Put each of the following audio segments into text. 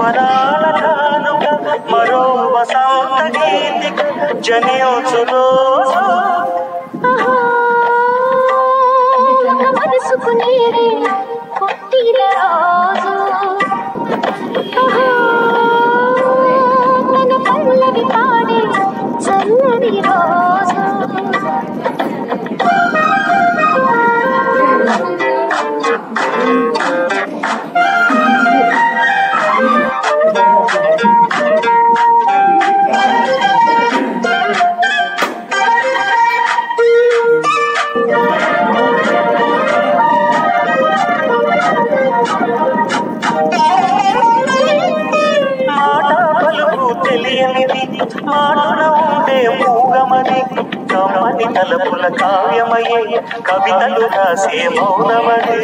స్వరాల కానుక మరో వసంత గీతిక జనించు రోజు ఆహా, ఒక మనసుకు నేరే పుట్టిన రోజు ఆహా, తన పల్లవి పాడే చల్లని రోజు మాట పలుకు తెలియనిది మాటన ఉండే మూగమది కమ్మని తలపుల కావ్యమయ్యే కవితలు రాసే మౌనమది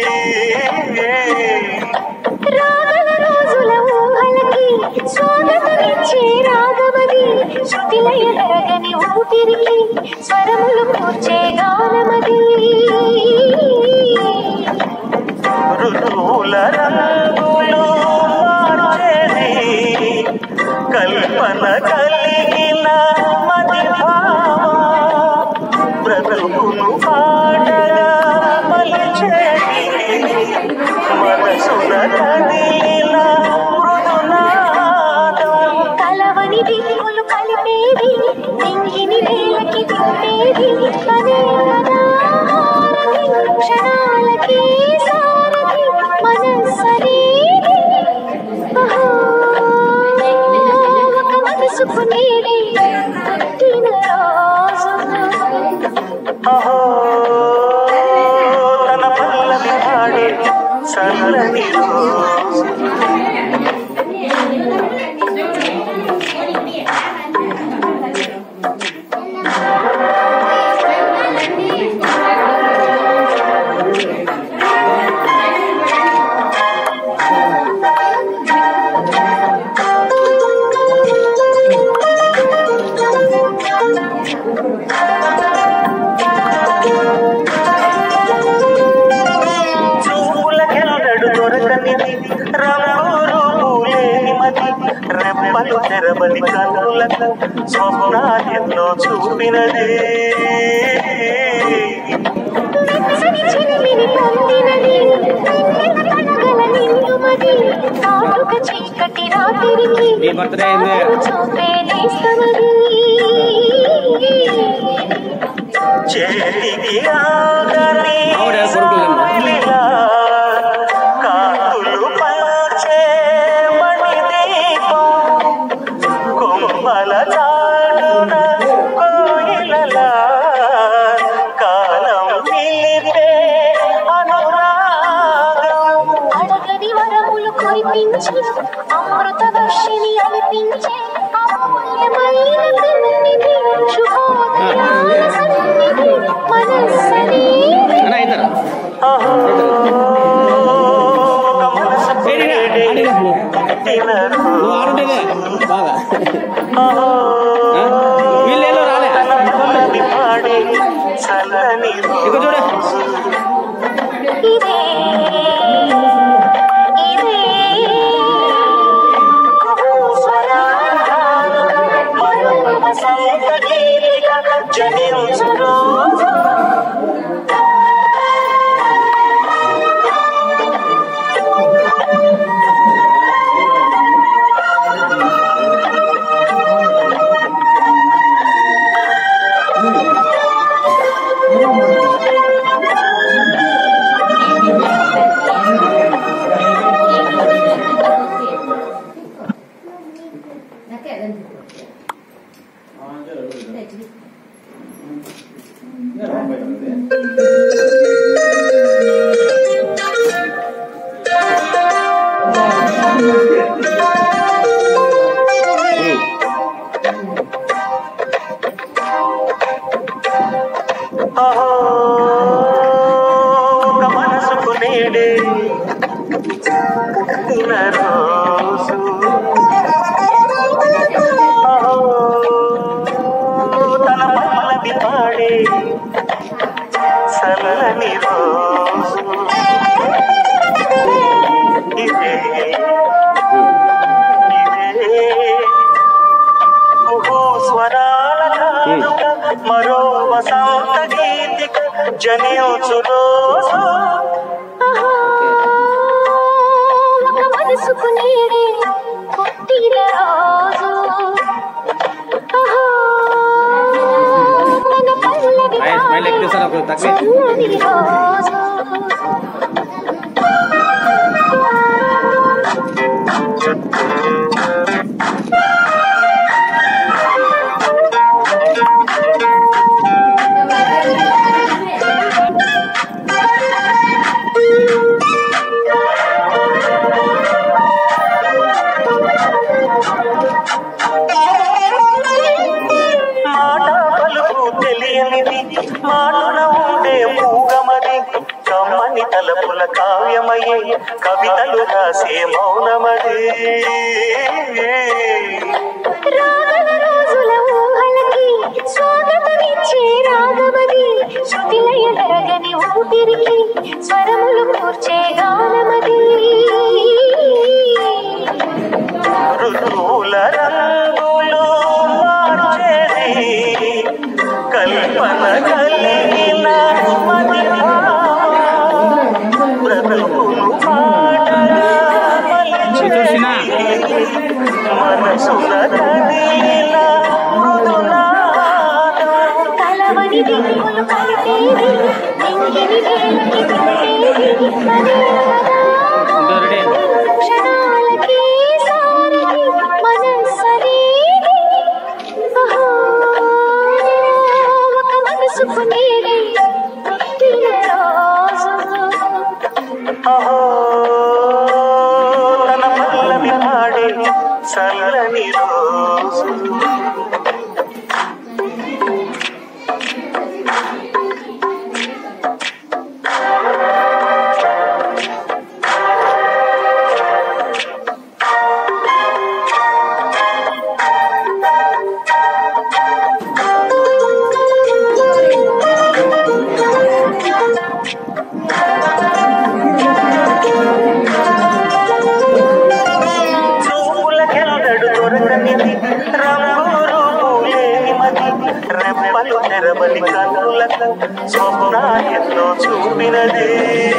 రాగల రోజుల ఊహలకి స్వాగతమిచ్చే రాగమది శృతిలయ తరగని ఊపిరికి స్వరములు కూర్చే గానమది ఋతువుల రంగులు మార్చేది కల్పన కలిగిన మది భావం బ్రతుకును పాటగా మలిచేది మనసున కదిలిన మృదునాదం కలవని దిక్కులు కలిపేది నింగిని వేలకి తిప్పేది అదే కదా హారతి, క్షణాలకి సారథి మనస్సనేది ఆహా, ఒక మనసుకు నేడే పుట్టిన రోజు అహో తన పల్లవి పాడే చల్లని రోజు చూపులకెల్లడు దొరకనిది రంగులు పూలేని మది రెప్పలు తెరవని కనులకు స్వప్నాలెన్నో చూపినది మెచ్చని చిలిమిని పొందినది వెన్నెల కనగల నిండుమది కాటుక చీకటి రాత్రికి నీ బర్త్డే అయింది. చూపే నేస్తమది చేతికి ఆగని ఆవిడ కొడుకులమ్మ. సాలిలా కాకులు పంచే మణిదీపం కొమ్మల చాటున కోయిలలా కాలం నిలిపే అనురాగం అడగని వరములు కురిపించి అమృత వర్షిని అనిపించే అమూల్యమైన పెన్నిధి శుభోదయాల సన్నిధి మనస్సనేది అన్న ఇద్దరు అహో, ఒక మనసు ఏడిగా? పేడే ఆడిగా నువ్వు. పుట్టిన నువ్వు ఆడుంటేనే బాగా అహో, ఆ? వీళ్ళేలో రాలే తనని పాడే చల్లని ఇక చూడు రోజు. ఇదే ఇదే వసంత గీతిక జనించు రోజు అహో, ఒక మనసుకు నేడే పుట్టిన రోజు అహో, తన పల్లవి పాడే చల్లని రోజు ఇదే కుహు స్వరాల కానుక మరో వసంత గీతిక జనించు రోజు ఆహా, ఒక మనసుకు నేడే పుట్టిన రోజు ఆహా, మన పల్లవి స్మైల్ స్మైల్ ఎక్కువ సార్ ఒక తక్కువ చల్లని రోజు మాట పలుకు తెలియనిది మాటన ఉండే మూగమది కమ్మని తలపుల కావ్యమయ్యే కవితలు రాసే మౌనమది రాగల రోజుల ఊహలకి స్వాగతమిచ్చే రాగమది శృతిలయ తరగని ఊపిరికి స్వరములు కూర్చే గానమది ఋతువుల రంగులు మార్చేది కల్పన కలిగిన మది బ్రతుకును పాటగా చూసినా మనసున కదిలిన మృదునాదం కలవని దిక్కులు కలిపేది నింగిని వేలకి తిప్పేది అదే కదా ఇంకో రెడీ క్షణాలకి సారథి మనస్సనేది ఆహా, ఒక మనసుకు నేడే పుట్టిన రోజు అహో తన పల్లవి పాడే చల్లని రోజు చూపులకెల్లడు దొరకనిది రంగు రూపులేని మది రెప్పలు తెరవని కన్నులకు స్వప్నాయంలో చూపినది